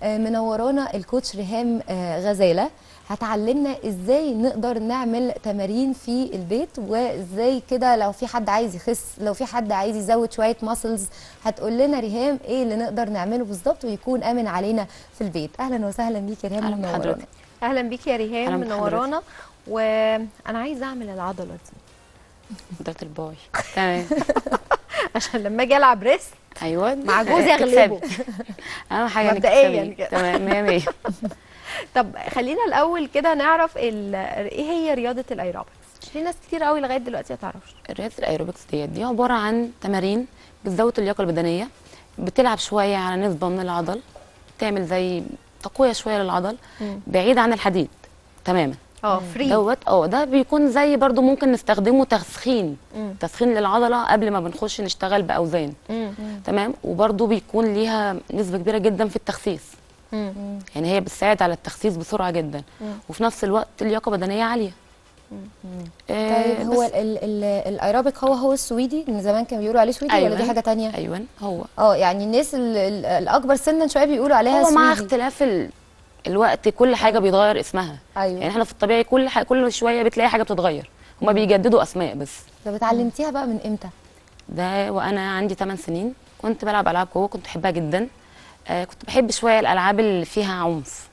آه، منورانا الكوتش ريهام آه، غزاله هتعلمنا ازاي نقدر نعمل تمارين في البيت وازاي كده لو في حد عايز يخس لو في حد عايز يزود شويه ماسلز هتقول لنا ريهام ايه اللي نقدر نعمله بالظبط ويكون امن علينا في البيت اهلا وسهلا بيك يا ريهام أهلا منورانا بحضرتك. اهلا بيك يا ريهام أهلا بحضرتك. منورانا وانا عايزه اعمل العضله دي قدرة الباي تمام عشان لما اجي العب ريست ايوه مع جوزي تكسبي. اغلبه اهم حاجه انك مبدئياً تكسبي. كده. تمام 100 100 طب خلينا الاول كده نعرف ال- ايه هي رياضه الايروبكس في ناس كتير قوي لغايه دلوقتي ما تعرفش رياضه الايروبكس ديت دي عباره عن تمارين بتزود اللياقه البدنيه بتلعب شويه على نسبه من العضل تعمل زي تقويه شويه للعضل مم. بعيد عن الحديد تماما اه فري دوت اه ده بيكون زي برضو ممكن نستخدمه تسخين مم. تسخين للعضله قبل ما بنخش نشتغل باوزان مم. تمام وبرضو بيكون ليها نسبه كبيره جدا في التخسيس مم. يعني هي بتساعد على التخسيس بسرعه جدا مم. وفي نفس الوقت اللياقه بدنيه عاليه آه، طيب هو بس- ال- ال- الايروبيك هو هو السويدي من زمان كانوا بيقولوا عليه سويدي ولا دي أيوة. حاجه تانية ايوه هو اه يعني الناس ال- ال- الاكبر سنا شويه بيقولوا عليها هو سويدي مع اختلاف ال... الوقت كل حاجه بيتغير اسمها ايوه يعني احنا في الطبيعي كل ح... كل شويه بتلاقي حاجه بتتغير هما بيجددوا اسماء بس طب اتعلمتيها بقى من امتى ده وانا عندي 8 سنين كنت بلعب العاب قوه كنت بحبها جدا آه كنت بحب شويه الالعاب اللي فيها عنف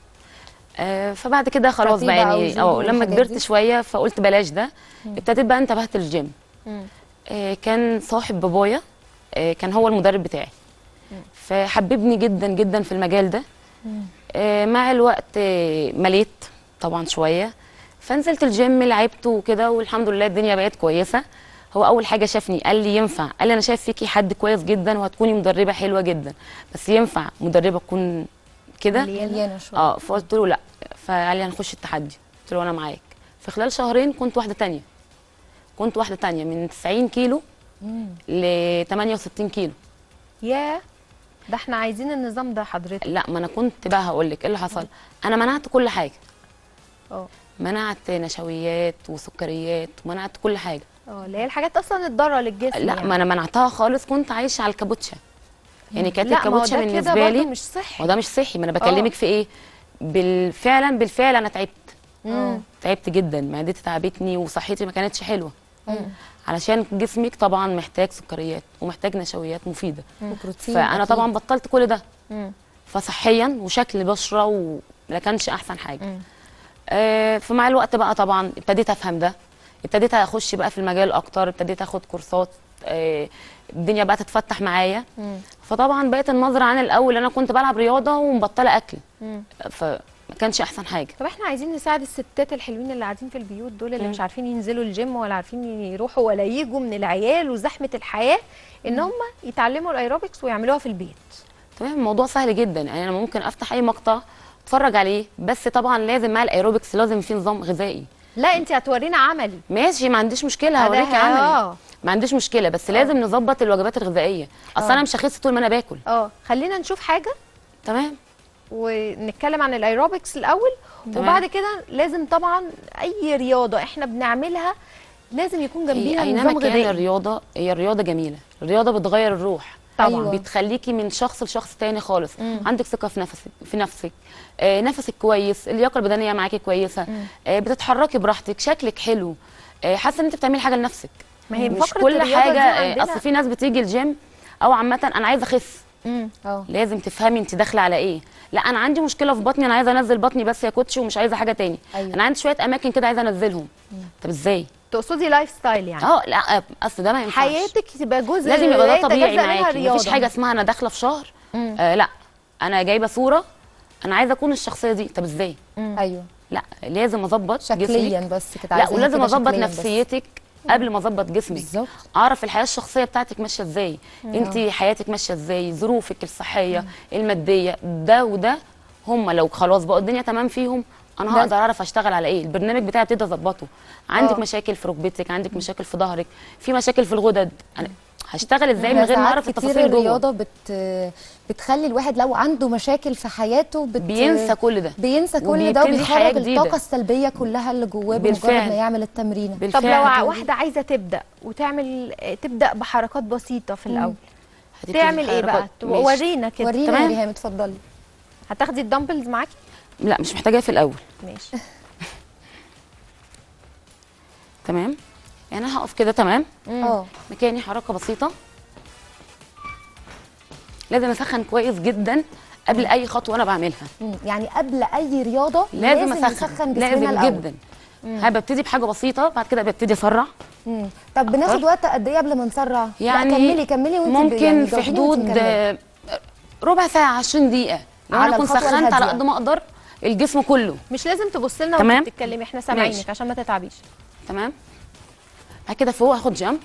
آه فبعد كده خلاص بقى كتيبة أو يعني جودو اه لما والحاجات كبرت دي؟ شويه فقلت بلاش ده ابتديت بقى انتبهت للجيم مم. آه كان صاحب بابايا آه كان هو المدرب بتاعي فحببني جدا جدا في المجال ده آه مع الوقت آه مليت طبعا شويه فنزلت الجيم لعبت وكده والحمد لله الدنيا بقت كويسه هو اول حاجه شافني قال لي ينفع قال لي انا شايف فيكي حد كويس جدا وهتكوني مدربه حلوه جدا بس ينفع مدربه تكون كده مليانه شويه اه فقلت له لا فقال لي هنخش التحدي قلت له انا معاك في خلال شهرين كنت واحده تانية كنت واحده تانية من 90 كيلو ل 68 كيلو يا ده احنا عايزين النظام ده حضرتك لا ما انا كنت بقى هقول لك ايه اللي حصل انا منعت كل حاجه اه منعت نشويات وسكريات ومنعت كل حاجه اه اللي هي الحاجات اصلا الضاره للجسم لا يعني. ما انا منعتها خالص كنت عايشه على الكابوتشا يعني كانت لا ما هو الكابوتشا ده كده بالنسبه برضه لي مش صحي وده مش صحي ما انا بكلمك في ايه بالفعلا بالفعل انا تعبت مم. تعبت جدا معدتي تعبتني وصحتي ما كانتش حلوه علشان جسمك طبعا محتاج سكريات ومحتاج نشويات مفيده وبروتين فانا أكيد. طبعا بطلت كل ده مم. فصحيا وشكل بشره وما كانش احسن حاجه آه فمع الوقت بقى طبعا ابتديت افهم ده ابتديت اخش بقى في المجال اكتر ابتديت اخد كورسات آه الدنيا بقى تتفتح معايا مم. فطبعا بقت النظره عن الاول انا كنت بلعب رياضه ومبطله اكل مم. فما كانش احسن حاجه طب احنا عايزين نساعد الستات الحلوين اللي قاعدين في البيوت دول اللي مم. مش عارفين ينزلوا الجيم ولا عارفين يروحوا ولا يجوا من العيال وزحمه الحياه ان هم يتعلموا الايروبكس ويعملوها في البيت تمام الموضوع سهل جدا يعني انا ممكن افتح اي مقطع اتفرج عليه بس طبعا لازم مع الايروبكس لازم في نظام غذائي لا انت هتورينا عملي ماشي ما عنديش مشكله ده- هوريكي عملي اه ما عنديش مشكله بس لازم نظبط الوجبات الغذائيه اصل انا مش هخس طول ما انا باكل اه خلينا نشوف حاجه تمام ونتكلم عن الايروبكس الاول تمام. وبعد كده لازم طبعا اي رياضه احنا بنعملها لازم يكون جنبيها اينما نظام كان غذائي الرياضه هي الرياضه جميله الرياضه بتغير الروح طبعا أيوة. بتخليكي من شخص لشخص تاني خالص عندك ثقه في نفسك في نفسك آه نفسك كويس اللياقه البدنيه معاكي كويسه آه بتتحركي براحتك شكلك حلو آه حاسه ان انت بتعملي حاجه لنفسك ما هي مش فقرة كل الرياضة حاجه دي آه، عندنا- اصل في ناس بتيجي الجيم او عامه انا عايزه اخس مم. اه لازم تفهمي انت داخله على ايه لا انا عندي مشكله في بطني انا عايزه انزل بطني بس يا كوتش ومش عايزه حاجه تاني أيوة. انا عندي شويه اماكن كده عايزه انزلهم طب ازاي تقصدي لايف ستايل يعني اه لا اصل ده ما ينفعش حياتك تبقى جزء لازم يبقى لا ده طبيعي يتجزأ منها معاكي مفيش رياضة. حاجه اسمها انا داخله في شهر آه لا انا جايبه صوره انا عايزه اكون الشخصيه دي طب ازاي ايوه لا لازم اظبط شكليا جسمك بس كده لا عايزاها ولازم كده اظبط شكلياً بس. نفسيتك قبل ما اظبط جسمك بالظبط اعرف الحياه الشخصيه بتاعتك ماشيه ازاي انت حياتك ماشيه ازاي ظروفك الصحيه الماديه ده وده هم لو خلاص بقى الدنيا تمام فيهم انا ده- هقدر اعرف اشتغل على ايه البرنامج بتاعي ابتدي اظبطه عندك آه. مشاكل في ركبتك عندك مشاكل في ظهرك في مشاكل في الغدد أنا هشتغل ازاي من ده غير ما ساعات اعرف كتير التفاصيل جوه الرياضه بت بتخلي الواحد لو عنده مشاكل في حياته بت بينسى كل ده بينسى كل ده وبيبتدي حياة وبيخرج جديدة. الطاقه السلبيه كلها اللي جواه بمجرد بالفعل. ما يعمل التمرين طب بالفعل لو ع- هتبقى- واحده عايزه تبدا وتعمل تبدا بحركات بسيطه في الاول هتبتدي تعمل ايه بقى حركات. ماشي. ورينا كده ورينا يا تمام. ريهام اتفضلي هتاخدي الدمبلز معاكي لا مش محتاجاها في الاول ماشي تمام يعني انا هقف كده تمام اه مكاني حركه بسيطه لازم اسخن كويس جدا قبل اي خطوه انا بعملها مم. يعني قبل اي رياضه لازم, نسخن اسخن جسمنا لازم الأول. جدا ها ببتدي بحاجه بسيطه بعد كده ببتدي اسرع مم. طب بناخد وقت قد ايه قبل ما نسرع يعني لا كملي كملي وانت ممكن يعني في جاوبيني حدود وانت مكملة. آه، ربع ساعه 20 دقيقه لو على انا كنت الخطوة سخنت على الهادية. قد ما اقدر الجسم كله مش لازم تبص لنا تمام. وانت بتتكلمي احنا سامعينك ماشي. عشان ما تتعبيش تمام بعد كده فوق هاخد جنب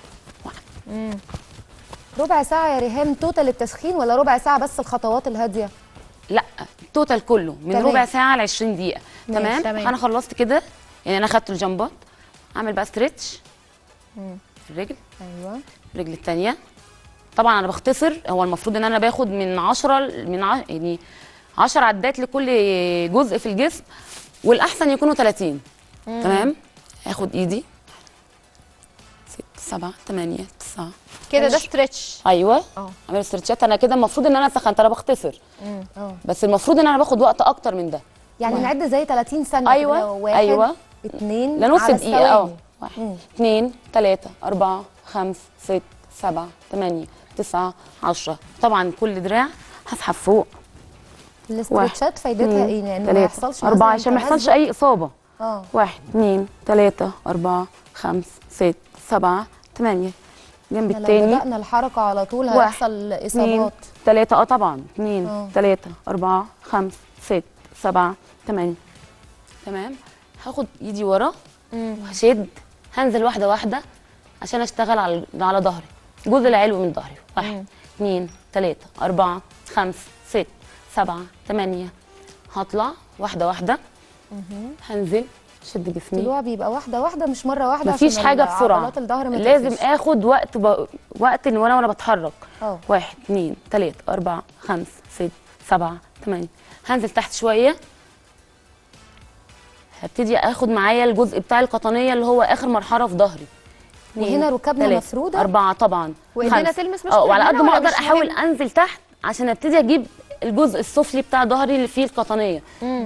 ربع ساعه يا ريهام توتال التسخين ولا ربع ساعه بس الخطوات الهاديه لا التوتال كله من تمام. ربع ساعه ل 20 دقيقه ماشي، تمام تمام. انا خلصت كده يعني انا خدت الجنبات اعمل بقى ستريتش الرجل ايوه الرجل الثانيه طبعا انا بختصر هو المفروض ان انا باخد من 10 ل- من ع... يعني 10 عدات لكل جزء في الجسم والاحسن يكونوا 30 تمام هاخد ايدي 6 7 8 9 كده ده ماشي. ستريتش ايوه اه. اعمل استرتشات انا كده المفروض ان انا سخنت انا بختصر اه بس المفروض ان انا باخد وقت اكتر من ده يعني نعد زي 30 ثانيه أيوة، كده. واحد أيوة. اثنين لنص على دقيقة اه الثواني. واحد مم. اثنين ثلاثة أربعة خمس ست سبعة ثمانية تسعة عشرة طبعا كل دراع هسحب فوق الاسترتشات فايدتها اتنين، ايه يعني ما تلاتة، يحصلش أربعة مثلاً عشان ما يحصلش تمزق؟ أي إصابة اه واحد اثنين ثلاثة أربعة خمس ست سبعة ثمانية جنب احنا لو التاني بدأنا الحركة على طول واحد، هيحصل اثنين إصابات ثلاثة اه طبعا اثنين اه. ثلاثة أربعة خمس ست سبعة ثمانية تمام هاخد ايدي ورا وهشد هنزل واحدة واحدة عشان اشتغل على على ظهري الجزء العلوي من ظهري واحد اثنين ثلاثة أربعة خمس ست سبعة ثمانية هطلع واحدة واحدة هنزل شد جسمي طلوع بيبقى واحدة واحدة مش مرة واحدة مفيش عشان حاجة بسرعة عضلات الظهر ما لازم تقفش. اخد وقت ب... وقت ان وانا وانا بتحرك اه واحد اتنين تلاتة أربعة خمس ست سبعة تمانية هنزل تحت شوية هبتدي اخد معايا الجزء بتاع القطنية اللي هو آخر مرحلة في ظهري اتنين، وهنا ركبنا تلاتة، مفرودة؟ أربعة طبعا وإيدينا خمسة. تلمس مش اه وعلى قد رجلنا ما ولا أقدر مش أحاول مهم؟ أنزل تحت عشان ابتدي أجيب الجزء السفلي بتاع ظهري اللي فيه القطنية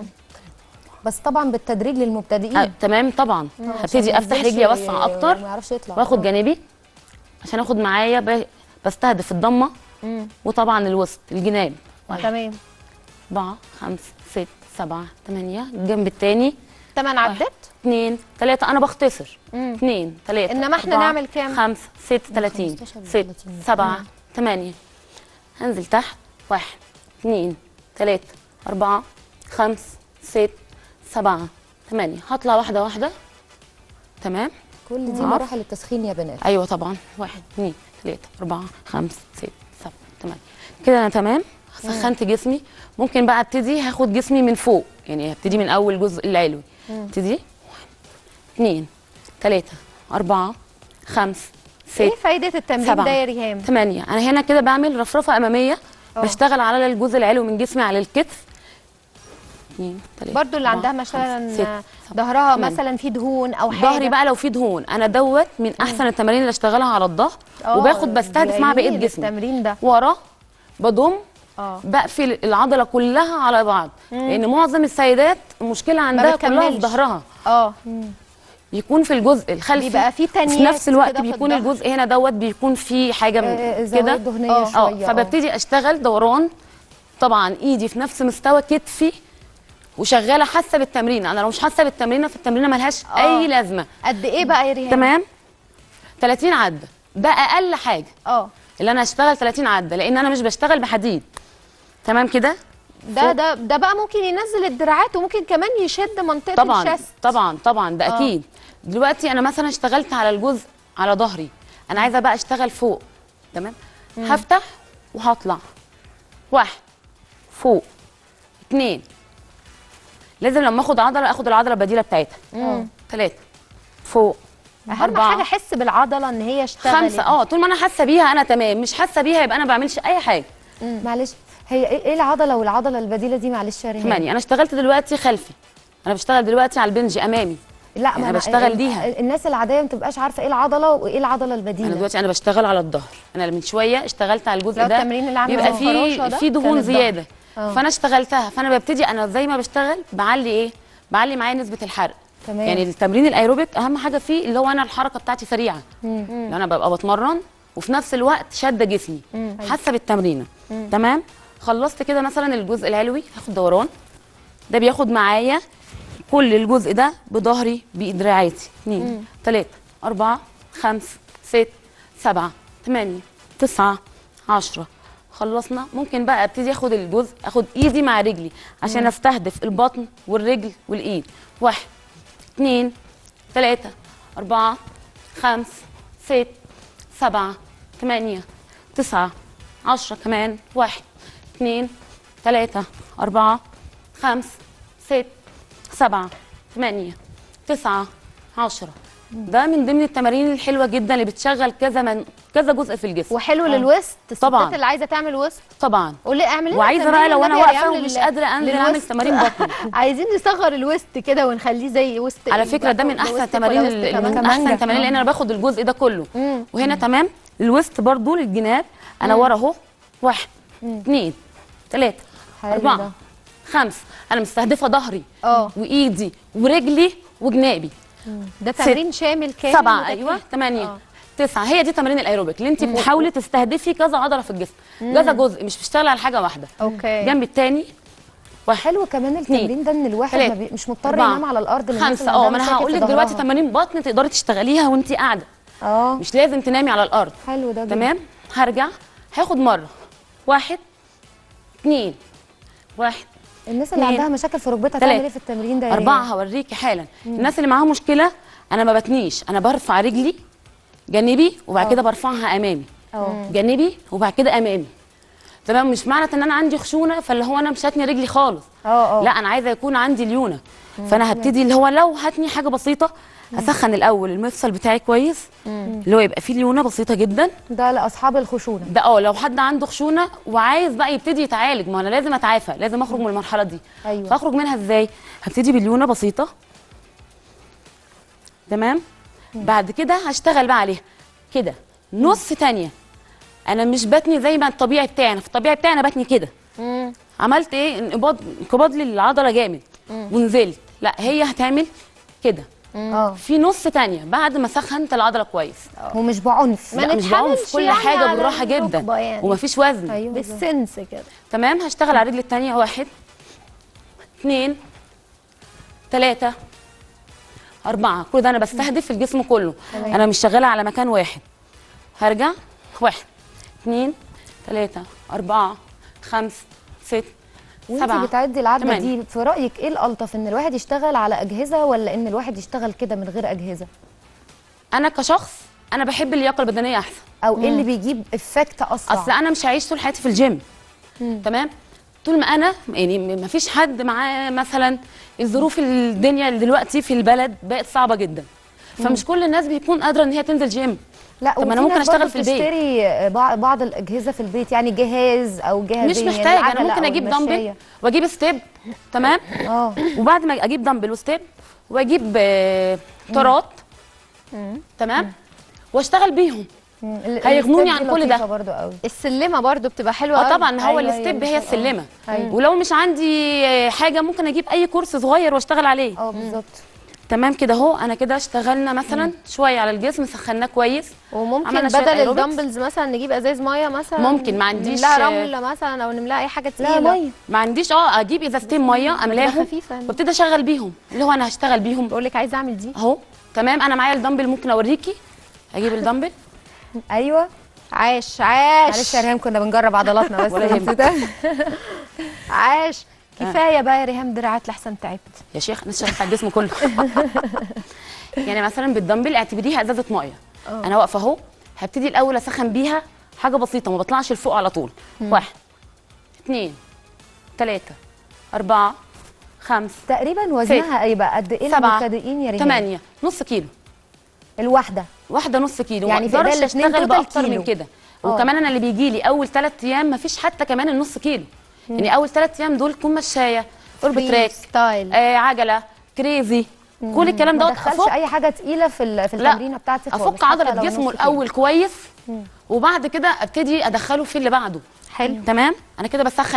بس طبعا بالتدريج للمبتدئين آه تمام طبعا عشان هبتدي ما افتح ينزلش رجلي وي- اوسع اكتر وما يعرفش يطلع واخد اه. جانبي عشان اخد معايا ب... بستهدف الضمه وطبعا الوسط الجناب واحد تمام أربعة خمسة ست سبعة ثمانية الجنب التاني تمن عدات اثنين ثلاثة أنا بختصر مم. اثنين ثلاثة إنما إحنا أربعة، نعمل كام؟ خمسة ست ثلاثين 15 ل ست 30. سبعة ثمانية هنزل تحت واحد اثنين ثلاثة أربعة خمس ست سبعة ثمانية هطلع واحدة واحدة تمام كل دي آه. مراحل التسخين يا بنات ايوه طبعا واحد اثنين ثلاثة أربعة خمسة ست سبعة ثمانية كده أنا تمام سخنت جسمي ممكن بقى ابتدي هاخد جسمي من فوق يعني هبتدي من أول جزء العلوي ابتدي واحد اثنين ثلاثة أربعة خمس ايه ست فايدة التمرين سبعة. ده يا ريهام؟ ثمانية أنا هنا كده بعمل رفرفة أمامية اه. بشتغل على الجزء العلوي من جسمي على الكتف اثنين ثلاثة برضو اللي أربعة، عندها خمسة، مثلا ست، سبعة، ظهرها ثمانية. مثلا في دهون او حاجه ظهري بقى لو في دهون انا دوت من احسن التمارين اللي اشتغلها على الظهر اه، وباخد بستهدف مع بقيه جميل جسمي التمرين ده ورا بضم اه بقفل العضله كلها على بعض لان معظم السيدات المشكله عندها كلها في بتكملش. ظهرها اه بيكون في الجزء الخلفي بيبقى في في تنيات نفس الوقت كده في بيكون الظهر. الجزء هنا دوت بيكون فيه حاجه آه، من زوايا كده دهنية اه، شوية اه فببتدي اشتغل دوران طبعا ايدي في نفس مستوى كتفي وشغاله حاسه بالتمرين انا لو مش حاسه بالتمرين فالتمرين ملهاش اه. اي لازمه قد ايه بقى يا ريهام؟ تمام 30 عده ده اقل حاجه اه اللي انا اشتغل 30 عده لان انا مش بشتغل بحديد تمام كده ده ده ده بقى ممكن ينزل الدراعات وممكن كمان يشد منطقه طبعا الشست طبعا طبعا ده آه. اكيد دلوقتي انا مثلا اشتغلت على الجزء على ظهري انا عايزه بقى اشتغل فوق تمام هفتح وهطلع واحد فوق اتنين لازم لما اخد عضله اخد العضله البديله بتاعتها ثلاثه فوق اهم أربعة. حاجه احس بالعضله ان هي اشتغلت خمسه اه طول ما انا حاسه بيها انا تمام مش حاسه بيها يبقى انا ما بعملش اي حاجه معلش هي ايه إيه العضلة والعضلة البديلة دي معلش يا ريهام ثمانيه انا اشتغلت دلوقتي خلفي انا بشتغل دلوقتي على البنج امامي لا يعني ما أنا أنا- بشتغل ال- بيها. الناس العادية ما تبقاش عارفة ايه العضلة وايه العضلة البديلة انا دلوقتي انا بشتغل على الظهر انا من شويه اشتغلت على الجزء لو ده التمرين اللي عامل بيبقى زي الفراشة فيه ده في كان دهون الظهر. زياده آه. فانا اشتغلتها فانا ببتدي انا زي ما بشتغل بعلي ايه بعلي معايا نسبه الحرق تمام. يعني التمرين الايروبيك اهم حاجه فيه اللي هو انا الحركه بتاعتي سريعه اللي انا ببقى بتمرن وفي نفس الوقت شاده جسمي حاسه بالتمرينه تمام خلصت كده مثلا الجزء العلوي هاخد دوران ده بياخد معايا كل الجزء ده بظهري بدراعاتي اثنين ثلاثة أربعة خمسة ست سبعة ثمانية تسعة عشرة خلصنا ممكن بقى ابتدي اخد الجزء اخد ايدي مع رجلي عشان استهدف البطن والرجل والايد واحد اتنين تلاتة أربعة خمس ست سبعة ثمانية تسعة عشرة كمان واحد اتنين تلاتة أربعة خمس ست سبعة ثمانية تسعة عشرة ده من ضمن التمارين الحلوة جدا اللي بتشغل كذا من كذا جزء في الجسم وحلو للوسط الستات طبعاً. اللي عايزه تعمل وسط طبعا قولي اعملي لنا وعايزه تمرين بقى لو انا النبي يا واقفه ريم ومش لل- قادره انزل اعمل للوسط. تمارين بطن عايزين نصغر الوسط كده ونخليه زي وسط على إيه؟ فكره ده من وسط احسن ولا التمارين وسط ال- كمان؟ من كمانجة. احسن التمارين لان انا باخد الجزء ده كله وهنا تمام الوسط برضو للجناب انا ورا اهو واحد اثنين ثلاثه حلو اربعه ده. خمس انا مستهدفه ظهري اه وايدي ورجلي وجنابي ده تمرين شامل كامل سبعه وده ايوه كامل. ثمانيه آه. تسعه هي دي تمارين الايروبيك اللي انت بتحاولي تستهدفي كذا عضله في الجسم كذا جزء مش بتشتغلي على حاجه واحده اوكي جنب الثاني حلو كمان التمرين ده ان الواحد تلاتة، ما بي... مش مضطر أربعة، ينام على الارض للناس خمسه اللي اه عندها ما انا مشاكل هقول في لك دلوقتي ظهرها. تمارين بطن تقدري تشتغليها وانت قاعده اه مش لازم تنامي على الارض حلو ده جدا. تمام هرجع هاخد مره واحد اتنين واحد الناس اللي اتنين، عندها مشاكل في ركبتها تلاتة، تعمل ايه في التمرين ده يا أربعة ريم؟ هوريكي حالا الناس اللي معاها مشكلة أنا ما بتنيش أنا برفع رجلي جانبي وبعد اه. كده برفعها أمامي اه جانبي وبعد كده أمامي تمام مش معنى ان انا عندي خشونه فاللي هو انا مش هتني رجلي خالص اه اه لا انا عايزه يكون عندي ليونه فانا هبتدي اللي هو لو هتني حاجه بسيطه اسخن الاول المفصل بتاعي كويس اللي هو يبقى فيه ليونه بسيطه جدا ده لاصحاب الخشونه ده اه لو حد عنده خشونه وعايز بقى يبتدي يتعالج ما انا لازم اتعافى لازم اخرج من المرحله دي ايوه فاخرج منها ازاي هبتدي بليونه بسيطه تمام بعد كده هشتغل بقى عليها كده نص تانية انا مش بتني زي ما الطبيعي بتاعي انا في الطبيعي بتاعي انا بتني كده مم. عملت ايه انقباض انقباض للعضله جامد ونزلت لا هي هتعمل كده اه في نص تانية بعد ما سخنت العضله كويس ومش بعنف ما لا مش نتحملش بعنف كل يعني حاجه على بالراحه جدا الركبة يعني. ومفيش وزن ايوه بالظبط. بالسنس كده تمام هشتغل على الرجل التانية واحد اثنين ثلاثة أربعة كل ده أنا بستهدف الجسم كله تمام. أنا مش شغالة على مكان واحد هرجع واحد اثنين ثلاثة أربعة خمس ست وانت سبعة بتعدي العده تمانية. دي في رايك ايه الالطف ان الواحد يشتغل على اجهزه ولا ان الواحد يشتغل كده من غير اجهزه أنا كشخص أنا بحب اللياقة البدنية أحسن او ايه اللي بيجيب افكت اسرع اصل انا مش هعيش طول حياتي في الجيم تمام طول ما انا يعني ما فيش حد معاه مثلا الظروف الدنيا اللي دلوقتي في البلد بقت صعبه جدا فمش كل الناس بيكون قادره ان هي تنزل جيم لا طب ما وفي أنا ممكن ناس أشتغل برضه في البيت. بتشتري بعض بعض الاجهزه في البيت يعني جهاز او مش جهازين يعني محتاج انا العجلة ممكن أو اجيب دمبل المشاية. واجيب ستيب تمام اه وبعد ما اجيب دمبل وستيب واجيب آه، طارات تمام واشتغل بيهم مم. ال- هيغنوني الستيب عن دي كل ده. لطيفة برضو قوي السلمه برضو بتبقى حلوه اه قوي. طبعا هو أيوة، الستيب هي هي مش- السلمه أيوة. ولو مش عندي آه، حاجه ممكن اجيب اي كورس صغير واشتغل عليه اه بالظبط تمام كده اهو انا كده اشتغلنا مثلا شويه على الجسم سخناه كويس وممكن عملنا شوية بدل أيروبكس. الدمبلز مثلا نجيب ازاز ميه مثلا ممكن، ما عنديش- نملاها رمله مثلا او نملاها اي حاجه لا تقيله ميه ما عنديش اه اجيب ازازتين ميه املاهم خفيفة يعني. وابتدي اشغل بيهم اللي هو انا هشتغل بيهم بقول لك عايزه اعمل دي اهو تمام انا معايا الدمبل ممكن اوريكي اجيب الدمبل ايوه عاش عاش معلش يا ريهام كنا بنجرب عضلاتنا بس ولا يهمك. عاش كفايه بقى يا ريهام دراعات لحسن تعبت يا شيخ انا اشتغلت على الجسم كله يعني مثلا بالدمبل اعتبريها ازازه ميه انا واقفه اهو هبتدي الاول اسخن بيها حاجه بسيطه ما بطلعش لفوق على طول واحد اثنين ثلاثه اربعه خمسه تقريبا وزنها يبقى قد ايه سبعة المبتدئين يا ريهام ثمانيه نص كيلو الواحده واحده نص كيلو يعني ما في اقدرش إيديا الاتنين اشتغل توتال باكتر كيلو. من كده آه. وكمان انا اللي بيجي لي اول ثلاث ايام ما فيش حتى كمان النص كيلو يعني اول ثلاث ايام دول تكون مشايه قرب فري تراك ستايل آه عجله كريزي كل الكلام ما دوت دخلش افك اي حاجه تقيله في ال- في لا، التمرينه بتاعتي خالص افك حتى عضله لو جسمه نص كيلو. الاول كويس وبعد كده ابتدي ادخله في اللي بعده حلو تمام انا كده بسخن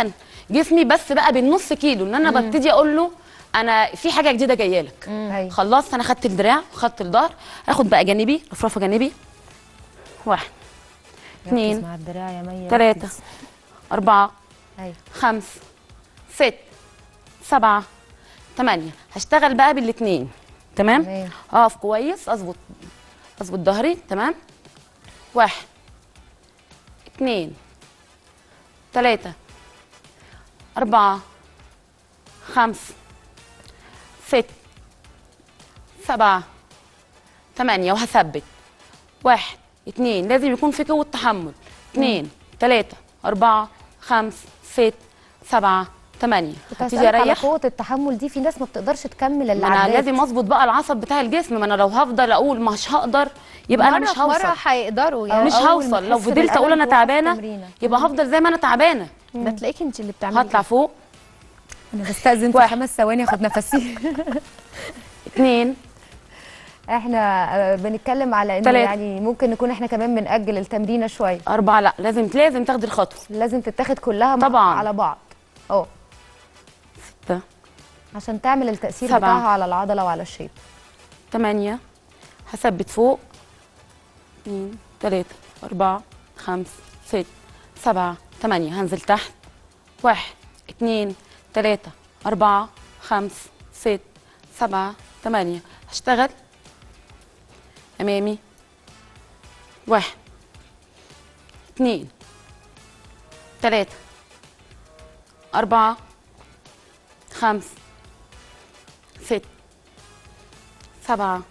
جسمي بس بقى بالنص كيلو ان انا ببتدي اقول له انا في حاجه جديده جايه لك ايوه خلصت انا خدت الدراع وخدت الظهر اخد بقى جانبي رفرفه جانبي واحد اتنين، ركز مع الدراع يا مي تلاتة ركز. أربعة ايوه خمس ست سبعة تمانية هشتغل بقى بالاتنين تمام تمام. اقف كويس اظبط اظبط ظهري تمام واحد اتنين تلاتة أربعة خمس ست سبعة تمانية وهثبت واحد اتنين لازم يكون في قوة تحمل اتنين تلاتة أربعة خمس ست سبعة تمانية كنت هبتدي هسألك على أريح قوة التحمل دي في ناس ما بتقدرش تكمل ما انا العدات لازم اظبط بقى العصب بتاع الجسم ما انا لو هفضل اقول مش هقدر يبقى انا مرة مش في مرة هوصل هيقدروا يعني مش أول ما هوصل لو تحس فضلت اقول بالألم انا توقف تعبانه التمرينة. يبقى هفضل زي ما انا تعبانه ده تلاقيك انت اللي بتعملي هطلع فوق انا بستأذن في واحد. خمس ثواني اخد نفسي اتنين احنا آه، بنتكلم على انه تلاتة. يعني ممكن نكون احنا كمان بنأجل التمرينه شويه أربعة لا لازم لازم تاخدي الخطوة لازم تتاخد كلها مع- طبعاً. على بعض اه ستة عشان تعمل التأثير سبعة. بتاعها على العضله وعلى الشيب تمانية هثبت فوق اتنين تلاتة أربعة خمس ست سبعة تمانية هنزل تحت واحد اتنين تلاتة أربعة خمس ست سبعة تمانية هشتغل أمامي واحد اتنين تلاتة أربعة خمس ست سبعة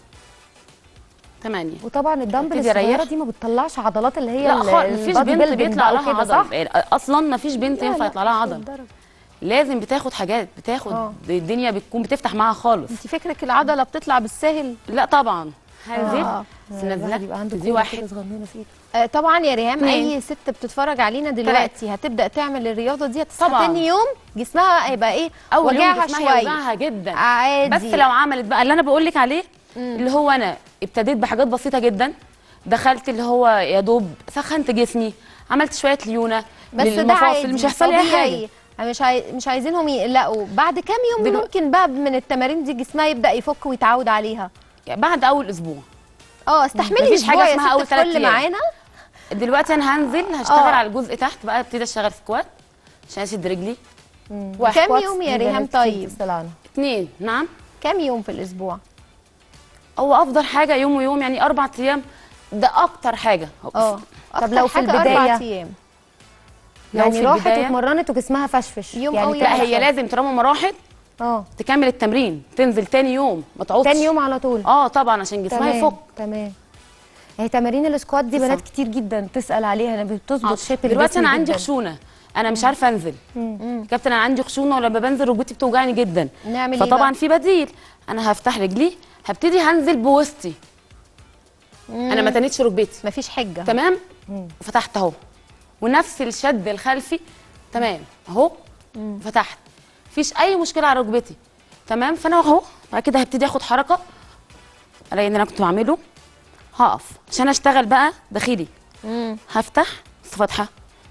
تمانية وطبعا الدمبل ابتدي الصغيره أريح. دي ما بتطلعش عضلات اللي هي لا ال- خالص مفيش البادي بنت بيلدينج بيطلع بقى لها وكده، عضل صح؟ يعني اصلا مفيش بنت لا، ينفع لا، يطلع لها مش عضل للدرجة. لازم بتاخد حاجات بتاخد آه. الدنيا بتكون بتفتح معاها خالص انت فكرك العضله بتطلع بالساهل لا طبعا هنزل آه. الواحد نازله يبقى عنده دي كوره واحد كده صغنونه في ايده آه، طبعا يا ريهام اتنين. اي ست بتتفرج علينا دلوقتي هتبدا تعمل الرياضه دي هتصحى طبعاً. تاني يوم جسمها هيبقى ايه اول يوم وجعها جسمها شويه يوجعها جدا عادي بس لو عملت بقى اللي انا بقول لك عليه اللي هو انا ابتديت بحاجات بسيطه جدا دخلت اللي هو يا دوب سخنت جسمي عملت شويه ليونه بس ده للمفاصل، عادي مش هيحصل لي اي طبيعي. حاجه مش عاي... مش عايزينهم يقلقوا بعد كام يوم دلو- ممكن بقى من التمارين دي جسمها يبدا يفك ويتعود عليها يعني بعد اول اسبوع اه استحملي مفيش اسبوع حاجة يا اسمها ست أول تلات الكل أيام. معانا دلوقتي انا هنزل هشتغل آه. على الجزء تحت بقى ابتدي اشتغل سكوات عشان اشد رجلي كام سكواتس يوم دي يا ريهام بنات كتير طيب؟ بتسأل عنها. اتنين نعم كام يوم في الاسبوع هو افضل حاجه يوم ويوم يعني اربع ايام ده اكتر حاجه اه طب لو في أكتر حاجة أربع البداية؟ ايام لو يعني في راحت البداية- واتمرنت وجسمها فشفش يوم يعني أو يوم. لا تعمل هي حاجة. لازم طالما ما راحت اه تكمل التمرين تنزل تاني يوم ما تقعدش تاني يوم على طول اه طبعا عشان جسمها تمام يفك تمام هي تمارين السكوات دي تسعة. بنات كتير جدا تسأل عليها انا بتظبط شيب دلوقتي الجسم انا عندي جداً. خشونه انا مش عارفه انزل كابتن انا عندي خشونه ولما بنزل ركبتي بتوجعني جدا نعمل ايه فطبعا بقى؟ في بديل انا هفتح رجلي هبتدي هنزل بوسطي انا ما تنيتش ركبتي مفيش حجه تمام وفتحت اهو ونفس الشد الخلفي تمام اهو فتحت مفيش اي مشكله على ركبتي تمام فانا اهو بعد كده هبتدي اخد حركه الاقي ان انا كنت بعمله هقف عشان اشتغل بقى داخلي مم. هفتح بس فاتحه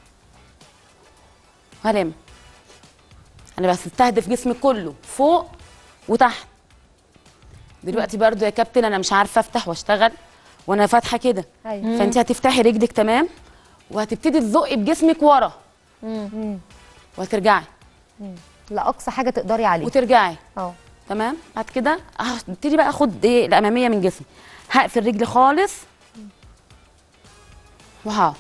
وهلم انا بس استهدف جسمي كله فوق وتحت دلوقتي برضو يا كابتن انا مش عارفه افتح واشتغل وانا فاتحه كده ايوه فانت هتفتحي رجلك تمام وهتبتدي تزقي بجسمك ورا مم. وهترجعي لا اقصى حاجه تقدري عليه وترجعي اه تمام بعد كده هبتدي بقى اخد ايه الاماميه من جسمي هقفل رجلي خالص وهقف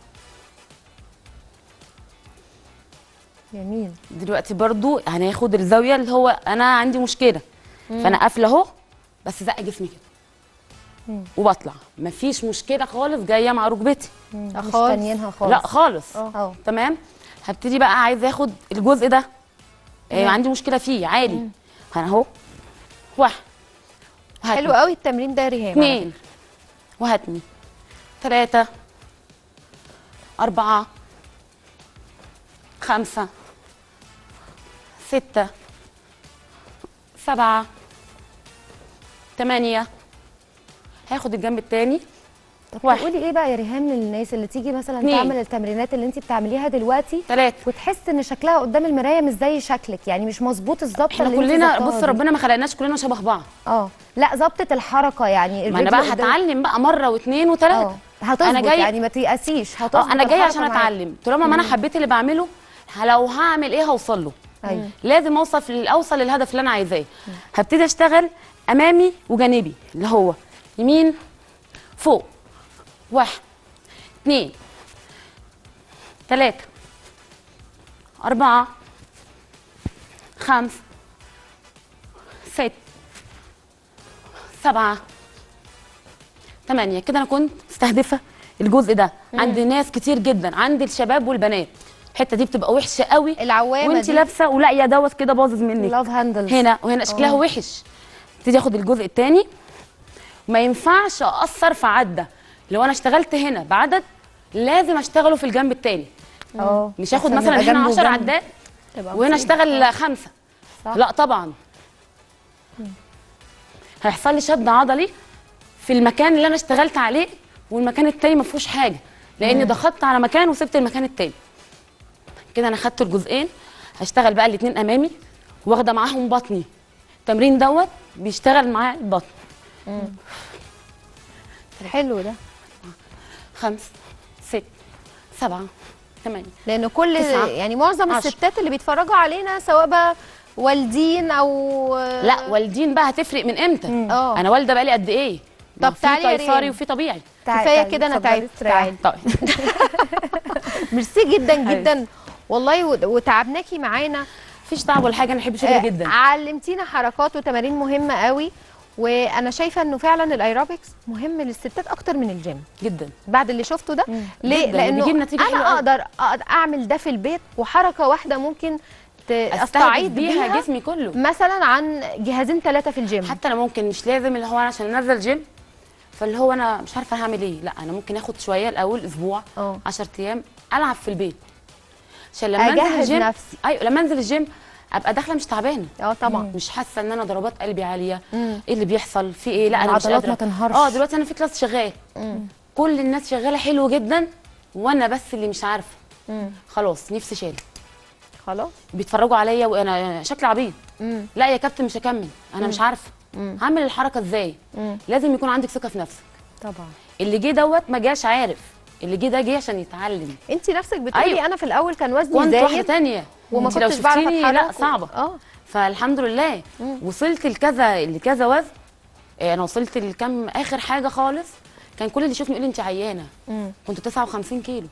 جميل دلوقتي برضو هناخد الزاويه اللي هو انا عندي مشكله فانا قافله اهو بس زق جسمي كده وبطلع مفيش مشكله خالص جايه مع ركبتي مش خالص. تانيينها خالص لا خالص اه تمام هبتدي بقى عايزه اخد الجزء ده آه عندي مشكله فيه عالي فانا اهو واحد وهاتني. حلو قوي التمرين ده يا ريهام على اثنين وهاتني ثلاثة أربعة خمسة ستة سبعة ثمانية هاخد الجنب التاني طب واحد. تقولي ايه بقى يا ريهام للناس اللي تيجي مثلا اتنين. تعمل التمرينات اللي انت بتعمليها دلوقتي ثلاثة وتحس ان شكلها قدام المرايه مش زي شكلك يعني مش مظبوط الظبطه احنا اللي انت كلنا ظبطاها بص دي. ربنا ما خلقناش كلنا شبه بعض اه لا ظبطه الحركه يعني ما انا الفيديو بقى قدام- هتعلم بقى مره واثنين وثلاثه اه هتظبط أنا جاية- يعني ما تيأسيش هتظبط اه انا جايه الحركة عشان معاك. اتعلم طالما ما انا حبيت اللي بعمله لو هعمل ايه هوصل له ايوه لازم اوصل في اوصل للهدف اللي انا عايزاه هبتدي اشتغل امامي وجانبي اللي هو يمين فوق واحد اثنين ثلاثة أربعة خمسة ست سبعة ثمانية كده أنا كنت مستهدفة الجزء ده عند ناس كتير جدا عند الشباب والبنات الحتة دي بتبقى وحشة قوي العوامه وانت دي لابسه ولا يا دوت كده باظظ منك لاف هاندلز هنا وهنا شكلها اه. وحش ابتدي اخد الجزء الثاني ما ينفعش اقصر في عده لو انا اشتغلت هنا بعدد لازم اشتغله في الجنب الثاني اه مش هاخد عشان مثلا يبقى هنا جنبه 10 وجنب. عدات تبقى وهنا مصيبة. اشتغل خمسه صح. لا طبعا هيحصل لي شد عضلي في المكان اللي انا اشتغلت عليه والمكان التاني ما فيهوش حاجه لاني ضغطت على مكان وسبت المكان التاني كده انا خدت الجزئين هشتغل بقى الاثنين امامي واخده معاهم بطني التمرين دوت بيشتغل معاه البطن حلو ده خمس ست سبعة ثمانية لان كل تسعة، يعني معظم عشرة. الستات اللي بيتفرجوا علينا سواء بقى والدين او لا والدين بقى هتفرق من امتى اه. انا والده بقالي قد ايه طب في تعالي يا قيصري ريم. وفي طبيعي تعالي- كفايه تعالي، كده انا اتفضلي تعبت استريحي. تعالي طيب ميرسي جدا جدا والله و- وتعبناكي معانا مفيش تعب ولا حاجه انا بحب شغلي آه، جدا علمتينا حركات وتمارين مهمه قوي وانا شايفه انه فعلا الايروبكس مهم للستات اكتر من الجيم جدا بعد اللي شفته ده ليه جداً، لانه وبيجيب نتيجة حلوة انا قوي. اقدر أقدر اعمل ده في البيت وحركه واحده ممكن ت- استعيد استعيد بيها, بيها جسمي كله مثلا عن جهازين ثلاثه في الجيم حتى انا ممكن مش لازم اللي هو انا عشان انزل جيم فاللي هو انا مش عارفه هعمل ايه لا انا ممكن اخد شويه الاول اسبوع اه 10 ايام العب في البيت عشان لما انزل أجهز الجيم نفسي. ايوه لما انزل الجيم ابقى داخله مش تعبانه اه طبعا مش حاسه ان انا ضربات قلبي عاليه مم. ايه اللي بيحصل في ايه لا انا مش العضلات قادره ما تنهارش. اه دلوقتي انا في كلاس شغال مم. كل الناس شغاله حلو جدا وانا بس اللي مش عارفه مم. خلاص نفسي شال خلاص بيتفرجوا عليا وانا شكلي عبيط مم. لا يا كابتن مش هكمل انا مش عارفه مم. هعمل الحركه ازاي مم. لازم يكون عندك ثقه في نفسك طبعا اللي جه دوت ما جاش عارف اللي جه ده جه عشان يتعلم انت نفسك بتقولي أيوة. انا في الاول كان وزني كنت واحده زايد تانية وما انت لو كنتش بعرف شفتيني اتحرك لا صعبه اه فالحمد لله مم. وصلت لكذا لكذا وزن إيه، انا وصلت لكم اخر حاجه خالص كان كل اللي يشوفني يقول لي انت عيانه مم. كنت 59 كيلو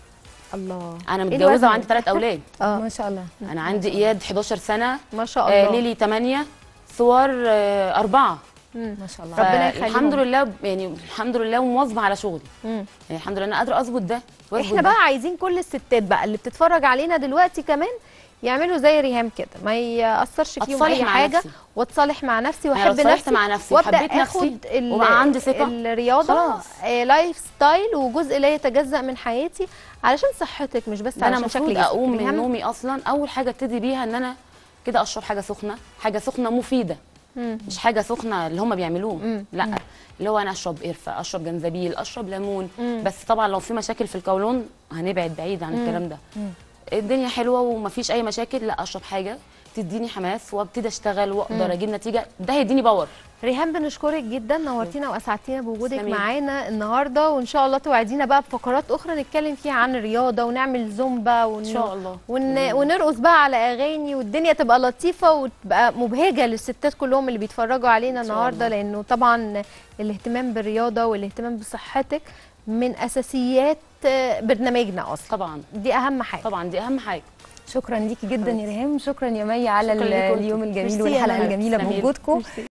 الله انا إيه متجوزه الوزن وعندي ثلاث اولاد اه ما شاء الله انا عندي اياد 11 سنه ما شاء آه الله ليلي 8 صور آه أربعة مم. ما شاء الله ربنا يخليهم. الحمد لله يعني الحمد لله ومواظبه على شغلي مم. يعني الحمد لله انا قادره اظبط ده وأظبط احنا ده. بقى عايزين كل الستات بقى اللي بتتفرج علينا دلوقتي كمان يعملوا زي ريهام كده ما ياثرش فيهم أتصالح اي مع حاجه نفسي. واتصالح مع نفسي أنا لو واحب اتصالحت نفسي مع نفسي وابدا وحبيت نفسي اخد ال- وبقى عندي ثقة، الرياضه خلاص. آه لايف ستايل وجزء لا يتجزا من حياتي علشان صحتك مش بس ده انا علشان شكل المفروض جسمك اقوم من ريهام؟ نومي اصلا اول حاجه ابتدي بيها ان انا كده اشرب حاجه سخنه حاجه سخنه مفيده مم. مش حاجه سخنه اللي هم بيعملوه مم. لا اللي هو انا اشرب قرفه اشرب جنزبيل اشرب ليمون مم. بس طبعا لو في مشاكل في القولون هنبعد بعيد عن الكلام ده الدنيا حلوه ومفيش اي مشاكل لا اشرب حاجه تديني حماس وابتدي اشتغل واقدر اجيب نتيجه ده هيديني باور ريهام بنشكرك جدا نورتينا واسعدتينا بوجودك تسلمي. معانا النهارده وان شاء الله توعدينا بقى بفقرات اخرى نتكلم فيها عن الرياضه ونعمل زومبا ون... ان شاء الله ون... ونرقص بقى على اغاني والدنيا تبقى لطيفه وتبقى مبهجه للستات كلهم اللي بيتفرجوا علينا إن شاء النهارده الله. لانه طبعا الاهتمام بالرياضه والاهتمام بصحتك من اساسيات آه، برنامجنا اصلا طبعا دي اهم حاجه طبعا دي اهم حاجه شكرا ليكي جدا يا ريهام شكرا يا مي على شكرا ليكم اليوم الجميل ميرسي يا والحلقه نهى. الجميله تسلمي. بوجودكم ميرسي.